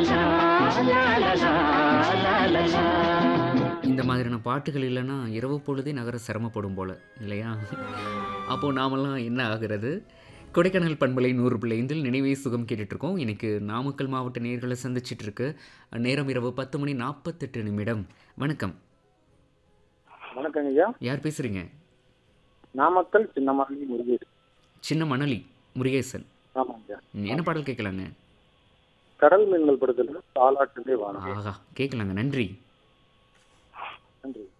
இந்த மாதிரியான பாட்டுகள் இல்லைன்னா இரவு பொழுதே நகர சிரமப்படும் போல இல்லையா அப்போது நாமெல்லாம் என்ன ஆகிறது கொடைக்கானல் பண்பலை நூறு பிள்ளைந்தில் நினைவே சுகம் கேட்டுட்ருக்கோம் இன்னைக்கு நாமக்கல் மாவட்ட நேர்களை சந்திச்சிட்டு இருக்கு நேரம் இரவு பத்து மணி நாற்பத்தெட்டு நிமிடம் வணக்கம் வணக்கங்க ஐயா யார் பேசுகிறீங்க நாமக்கல் சின்னமல்லி முருகேஷ் சின்ன மணலி முருகேசன் ஆமாங்க ஐயா ம், என்ன பாடல் கேட்கலாங்க கடல் மீன்கள் படத்துல தாலாட்டுலே வானம் ஆஹா கேட்கலாங்க நன்றி நன்றி